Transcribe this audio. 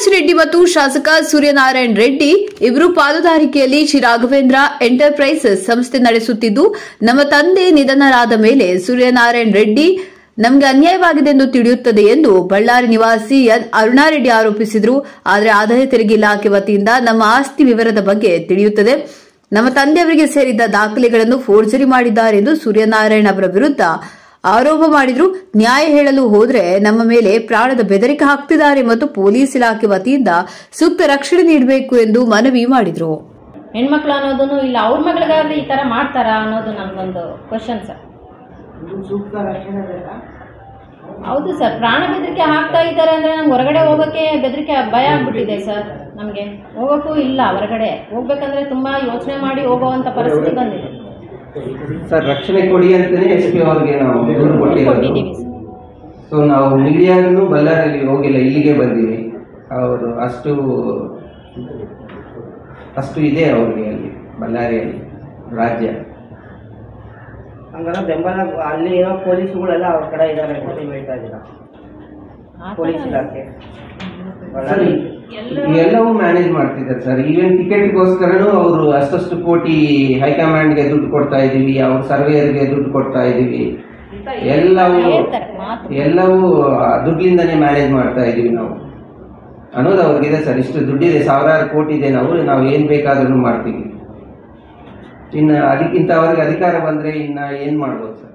ಬಸವರಾಜ ರೆಡ್ಡಿ ಮತ್ತು ಶಾಸಕ ಸೂರ್ಯನಾರಾಯಣ ರೆಡ್ಡಿ ಇಬ್ಬರು ಪಾಲುದಾರಿಕೆಯಲ್ಲಿ ಶ್ರೀ ರಾಘವೇಂದ್ರ ಎಂಟರ್ಪ್ರೈಸಸ್ ಸಂಸ್ಥೆ ನಡೆಸುತ್ತಿದ್ದು ನಮ್ಮ ತಂದೆ ನಿಧನರಾದ ಮೇಲೆ ಸೂರ್ಯನಾರಾಯಣ ರೆಡ್ಡಿ ನಮಗೆ ಅನ್ಯಾಯವಾಗಿದೆ ಎಂದು ತಿಳಿಯುತ್ತದೆ ಎಂದು ಬಳ್ಳಾರಿ ನಿವಾಸಿ ಎನ್ ಅರುಣಾರೆಡ್ಡಿ ಆರೋಪಿಸಿದರು ಆದರೆ ಆದಾಯ ತೆರಿಗೆ ಇಲಾಖೆ ವತಿಯಿಂದ ನಮ್ಮ ಆಸ್ತಿ ವಿವರದ ಬಗ್ಗೆ ತಿಳಿಯುತ್ತದೆ ನಮ್ಮ ತಂದೆಯವರಿಗೆ ಸೇರಿದ್ದ ದಾಖಲೆಗಳನ್ನು ಫೋರ್ಜರಿ ಮಾಡಿದ್ದಾರೆ ಎಂದು ಸೂರ್ಯನಾರಾಯಣ ಅವರ ವಿರುದ್ಧ ಆರೋಪ ಮಾಡಿದ್ರು ನ್ಯಾಯ ಹೇಳಲು ಹೋದ್ರೆ ನಮ್ಮ ಮೇಲೆ ಪ್ರಾಣದ ಬೆದರಿಕೆ ಹಾಕ್ತಿದ್ದಾರೆ ಮತ್ತು ಪೊಲೀಸ್ ಇಲಾಖೆ ವತಿಯಿಂದ ಸೂಕ್ತ ರಕ್ಷಣೆ ನೀಡಬೇಕು ಎಂದು ಮನವಿ ಮಾಡಿದ್ರು ಹೆಣ್ಮಕ್ಳು ಅನ್ನೋದನ್ನು ಇಲ್ಲ ಅವ್ರ ಮಗಳಿಗಾದ್ರೆ ಈ ಥರ ಮಾಡ್ತಾರಾ ಅನ್ನೋದು ನಮಗೊಂದು ಕ್ವಶನ್ ಸರ್ ಹೌದು ಸರ್ ಪ್ರಾಣ ಬೆದರಿಕೆ ಹಾಕ್ತಾ ಇದ್ದಾರೆ ಅಂದರೆ ನಮ್ಗೆ ಹೊರಗಡೆ ಹೋಗೋಕ್ಕೆ ಬೆದರಿಕೆ ಭಯ ಆಗ್ಬಿಟ್ಟಿದೆ ಸರ್ ನಮಗೆ ಹೋಗೋಕ್ಕೂ ಇಲ್ಲ ಹೊರಗಡೆ ಹೋಗ್ಬೇಕಂದ್ರೆ ತುಂಬ ಯೋಚನೆ ಮಾಡಿ ಹೋಗೋವಂಥ ಪರಿಸ್ಥಿತಿ ಬಂದಿದೆ ಸರ್ ರಕ್ಷಣೆ ಕೊಡಿ ಅಂತಲೇ ಎಸ್ ಪಿ ಅವ್ರಿಗೆ ನಾವು ದೂರು ಕೊಟ್ಟಿರೋದು ಕೊಟ್ಟಿದ್ದೀವಿ ಸರ್ ಸೊ ನಾವು ಮೀಡಿಯಾನು ಬಳ್ಳಾರಿಯಲ್ಲಿ ಹೋಗಿಲ್ಲ ಇಲ್ಲಿಗೆ ಬಂದೀವಿ ಅವರು ಅಷ್ಟು ಅಷ್ಟು ಇದೆ ಅವ್ರಿಗೆ ಅಲ್ಲಿ ಬಳ್ಳಾರಿಯಲ್ಲಿ ರಾಜ್ಯ ಹಂಗಾರೆ ಬೆಂಬಲ ಅಲ್ಲಿ ಇರೋ ಪೊಲೀಸ್ಗಳೆಲ್ಲ ಅವ್ರ ಕಡೆ ಇದ್ದಾರೆ ಅಂತ ನೀವು ಹೇಳ್ತಾ ಇದ್ದೀರಾ ಆ ಥರ ಪೊಲೀಸ್ ಇಲಾಖೆ ಸರ್ ಎಲ್ಲವೂ ಮ್ಯಾನೇಜ್ ಮಾಡ್ತಿದ್ದಾರೆ ಸರ್ ಈವನ್ ಟಿಕೆಟ್ಗೋಸ್ಕರನೂ ಅವರು ಅಷ್ಟಷ್ಟು ಕೋಟಿ ಹೈಕಮಾಂಡ್ಗೆ ದುಡ್ಡು ಕೊಡ್ತಾ ಇದ್ದೀವಿ ಅವ್ರ ಸರ್ವೇಯರ್ಗೆ ದುಡ್ಡು ಕೊಡ್ತಾ ಇದ್ದೀವಿ ಎಲ್ಲವೂ ಹೇಳ್ತಾರೆ ಮಾತು ಎಲ್ಲವೂ ಆ ದುಡ್ಡಿಂದನೇ ಮ್ಯಾನೇಜ್ ಮಾಡ್ತಾ ಇದ್ದೀವಿ ನಾವು ಅನ್ನೋದು ಅವ್ರಿಗಿದೆ ಸರ್ ಇಷ್ಟು ದುಡ್ಡಿದೆ ಸಾವಿರಾರು ಕೋಟಿ ಇದೆ ನಾವು ನಾವು ಏನು ಬೇಕಾದ್ರೂ ಮಾಡ್ತೀವಿ ಇನ್ನು ಅದಕ್ಕಿಂತ ಅವ್ರಿಗೆ ಅಧಿಕಾರ ಬಂದರೆ ಇನ್ನು ಏನು ಮಾಡ್ಬೋದು ಸರ್